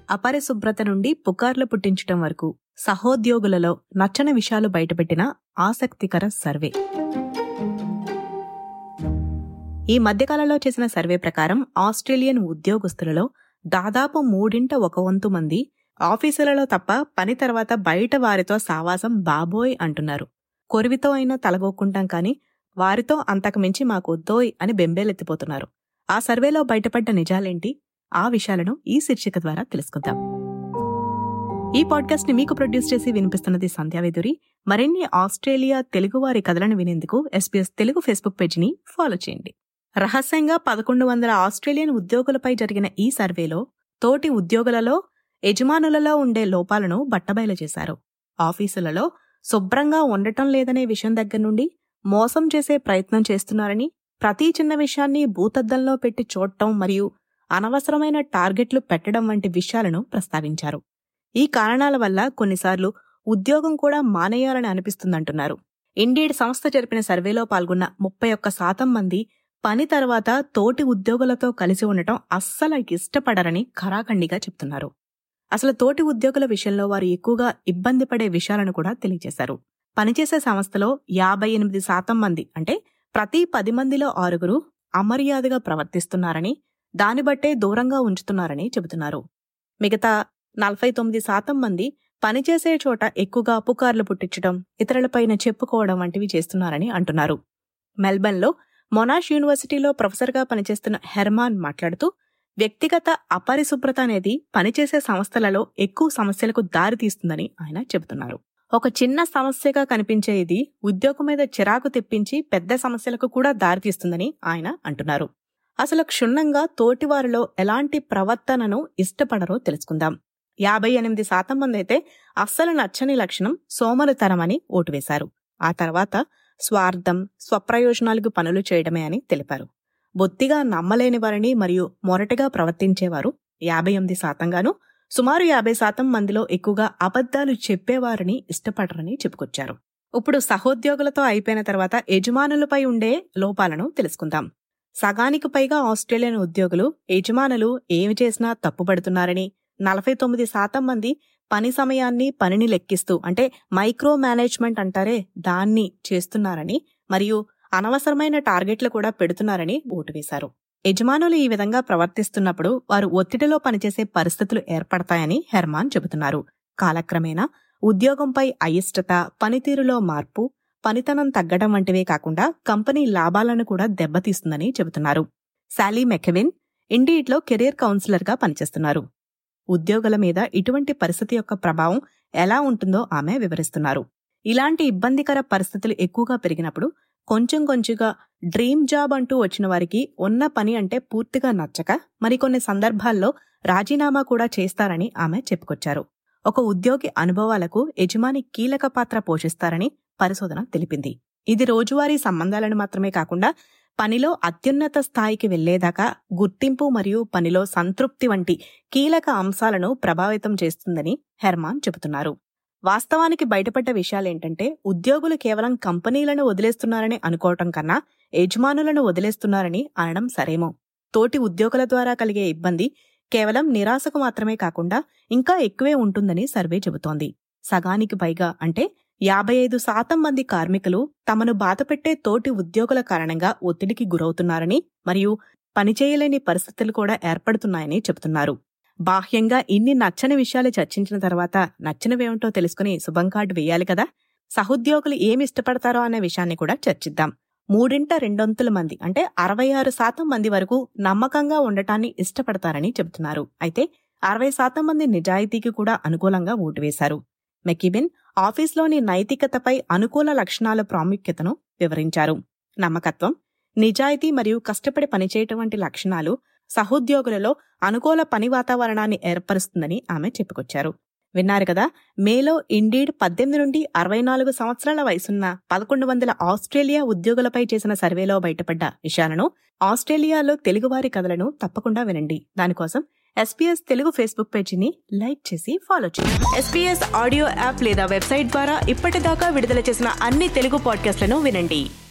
అపరిశుభ్రత నుండి పుకార్లు పుట్టించటం వరకు సహోద్యోగులలో నచ్చని విషయాలు బయటపెట్టిన ఆసక్తికర సర్వే ఈ మధ్యకాలంలో చేసిన సర్వే ప్రకారం ఆస్ట్రేలియన్ ఉద్యోగస్తులలో దాదాపు మూడింట ఒక వంతు మంది ఆఫీసులలో తప్ప పని తర్వాత బయట వారితో సావాసం బాబోయ్ అంటున్నారు కొరివితో అయినా తలగొక్కుంటాం కానీ వారితో అంతకుమించి మాకొద్దోయ్ అని బెంబేలెత్తిపోతున్నారు ఆ సర్వేలో బయటపడ్డ నిజాలేంటి ఆ విషయాలను ఈ శీర్షిక ద్వారా తెలుసుకుందాం ఈ పాడ్కాస్ట్ ని మీకు ప్రొడ్యూస్ చేసి వినిపిస్తున్నది సంధ్యావేదురి మరిన్ని ఆస్ట్రేలియా తెలుగువారి కథలను వినేందుకు ఎస్పీఎస్ తెలుగు ఫేస్బుక్ పేజీని ఫాలో చేయండి రహస్యంగా పదకొండు వందల ఆస్ట్రేలియన్ ఉద్యోగులపై జరిగిన ఈ సర్వేలో తోటి ఉద్యోగులలో యజమానులలో ఉండే లోపాలను బట్టబయలు చేశారు ఆఫీసులలో శుభ్రంగా ఉండటం లేదనే విషయం దగ్గర నుండి మోసం చేసే ప్రయత్నం చేస్తున్నారని ప్రతి చిన్న విషయాన్ని భూతద్దంలో పెట్టి చూడటం మరియు అనవసరమైన టార్గెట్లు పెట్టడం వంటి విషయాలను ప్రస్తావించారు ఈ కారణాల వల్ల కొన్నిసార్లు ఉద్యోగం కూడా మానేయాలని అనిపిస్తుందంటున్నారు ఇండీడ్ సంస్థ జరిపిన సర్వేలో పాల్గొన్న ముప్పై ఒక్క శాతం మంది పని తర్వాత తోటి ఉద్యోగులతో కలిసి ఉండటం అస్సలు ఇష్టపడరని ఖరాఖండిగా చెప్తున్నారు అసలు తోటి ఉద్యోగుల విషయంలో వారు ఎక్కువగా ఇబ్బంది పడే విషయాలను కూడా తెలియజేశారు పనిచేసే సంస్థలో యాభై ఎనిమిది శాతం మంది అంటే ప్రతి పది మందిలో ఆరుగురు అమర్యాదగా ప్రవర్తిస్తున్నారని దాన్ని బట్టే దూరంగా ఉంచుతున్నారని చెబుతున్నారు మిగతా నలభై తొమ్మిది శాతం మంది పనిచేసే చోట ఎక్కువగా పుకార్లు పుట్టించడం ఇతరులపైన చెప్పుకోవడం వంటివి చేస్తున్నారని అంటున్నారు మెల్బర్న్లో మొనాష్ యూనివర్సిటీలో ప్రొఫెసర్గా పనిచేస్తున్న హెర్మాన్ మాట్లాడుతూ వ్యక్తిగత అపరిశుభ్రత అనేది పనిచేసే సంస్థలలో ఎక్కువ సమస్యలకు దారితీస్తుందని ఆయన చెబుతున్నారు ఒక చిన్న సమస్యగా కనిపించే ఇది ఉద్యోగం మీద చిరాకు తెప్పించి పెద్ద సమస్యలకు కూడా దారితీస్తుందని ఆయన అంటున్నారు అసలు క్షుణ్ణంగా తోటివారిలో ఎలాంటి ప్రవర్తనను ఇష్టపడరో తెలుసుకుందాం యాభై ఎనిమిది శాతం మంది అయితే అస్సలు నచ్చని లక్షణం సోమరితనమని ఓటు వేశారు ఆ తర్వాత స్వార్థం స్వప్రయోజనాలకు పనులు చేయడమే అని తెలిపారు బొత్తిగా నమ్మలేని వారిని మరియు మొరటిగా ప్రవర్తించేవారు యాభై ఎనిమిది శాతంగాను సుమారు యాభై శాతం మందిలో ఎక్కువగా అబద్ధాలు చెప్పేవారిని ఇష్టపడరని చెప్పుకొచ్చారు ఇప్పుడు సహోద్యోగులతో అయిపోయిన తర్వాత యజమానులపై ఉండే లోపాలను తెలుసుకుందాం సగానికి పైగా ఆస్ట్రేలియన్ ఉద్యోగులు యజమానులు ఏమి చేసినా తప్పుపడుతున్నారని నలభై తొమ్మిది శాతం మంది పని సమయాన్ని పనిని లెక్కిస్తూ అంటే మైక్రో మేనేజ్మెంట్ అంటారే దాన్ని చేస్తున్నారని మరియు అనవసరమైన టార్గెట్లు కూడా పెడుతున్నారని ఓటు వేశారు యజమానులు ఈ విధంగా ప్రవర్తిస్తున్నప్పుడు వారు ఒత్తిడిలో పనిచేసే పరిస్థితులు ఏర్పడతాయని హెర్మాన్ చెబుతున్నారు కాలక్రమేణా ఉద్యోగంపై అయిష్టత పనితీరులో మార్పు పనితనం తగ్గడం వంటివే కాకుండా కంపెనీ లాభాలను కూడా దెబ్బతీస్తుందని చెబుతున్నారు శాలీ మెకెవిన్ ఇండీడ్లో కెరీర్ కౌన్సిలర్గా పనిచేస్తున్నారు ఉద్యోగుల మీద ఇటువంటి పరిస్థితి యొక్క ప్రభావం ఎలా ఉంటుందో ఆమె వివరిస్తున్నారు ఇలాంటి ఇబ్బందికర పరిస్థితులు ఎక్కువగా పెరిగినప్పుడు కొంచెం కొంచెంగా డ్రీమ్ జాబ్ అంటూ వచ్చిన వారికి ఉన్న పని అంటే పూర్తిగా నచ్చక మరికొన్ని సందర్భాల్లో రాజీనామా కూడా చేస్తారని ఆమె చెప్పుకొచ్చారు ఒక ఉద్యోగి అనుభవాలకు యజమాని కీలక పాత్ర పోషిస్తారని పరిశోధన తెలిపింది ఇది రోజువారీ సంబంధాలను మాత్రమే కాకుండా పనిలో అత్యున్నత స్థాయికి వెళ్లేదాకా గుర్తింపు మరియు పనిలో సంతృప్తి వంటి కీలక అంశాలను ప్రభావితం చేస్తుందని హెర్మాన్ చెబుతున్నారు వాస్తవానికి బయటపడ్డ విషయాలేంటంటే ఉద్యోగులు కేవలం కంపెనీలను వదిలేస్తున్నారని అనుకోవటం కన్నా యజమానులను వదిలేస్తున్నారని అనడం సరేమో తోటి ఉద్యోగుల ద్వారా కలిగే ఇబ్బంది కేవలం నిరాశకు మాత్రమే కాకుండా ఇంకా ఎక్కువే ఉంటుందని సర్వే చెబుతోంది సగానికి పైగా అంటే యాభై ఐదు శాతం మంది కార్మికులు తమను బాధపెట్టే తోటి ఉద్యోగుల కారణంగా ఒత్తిడికి గురవుతున్నారని మరియు పనిచేయలేని పరిస్థితులు కూడా ఏర్పడుతున్నాయని చెబుతున్నారు బాహ్యంగా ఇన్ని నచ్చని విషయాలు చర్చించిన తర్వాత నచ్చినవేమిటో తెలుసుకుని శుభం కార్డు వేయాలి కదా సహోద్యోగులు ఏమి ఇష్టపడతారో అనే విషయాన్ని కూడా చర్చిద్దాం మూడింట రెండొంతుల మంది అంటే అరవై ఆరు శాతం మంది వరకు నమ్మకంగా ఉండటాన్ని ఇష్టపడతారని చెబుతున్నారు అయితే అరవై శాతం మంది నిజాయితీకి కూడా అనుకూలంగా ఓటు వేశారు మెకిబిన్ ఆఫీస్లోని నైతికతపై అనుకూల లక్షణాల ప్రాముఖ్యతను వివరించారు నమ్మకత్వం నిజాయితీ మరియు కష్టపడి పనిచేయటం వంటి లక్షణాలు సహోద్యోగులలో అనుకూల పని వాతావరణాన్ని ఏర్పరుస్తుందని ఆమె చెప్పుకొచ్చారు విన్నారు కదా మేలో ఇండీడ్ పద్దెనిమిది నుండి అరవై నాలుగు సంవత్సరాల వయసున్న పదకొండు వందల ఆస్ట్రేలియా ఉద్యోగులపై చేసిన సర్వేలో బయటపడ్డ విషయాలను ఆస్ట్రేలియాలో తెలుగువారి కథలను తప్పకుండా వినండి దానికోసం ఎస్పీఎస్ తెలుగు ఫేస్బుక్ పేజీని లైక్ చేసి ఫాలో చేయండి ఎస్పీఎస్ ఆడియో యాప్ లేదా వెబ్సైట్ ద్వారా ఇప్పటిదాకా విడుదల చేసిన అన్ని తెలుగు పాడ్కాస్ట్లను వినండి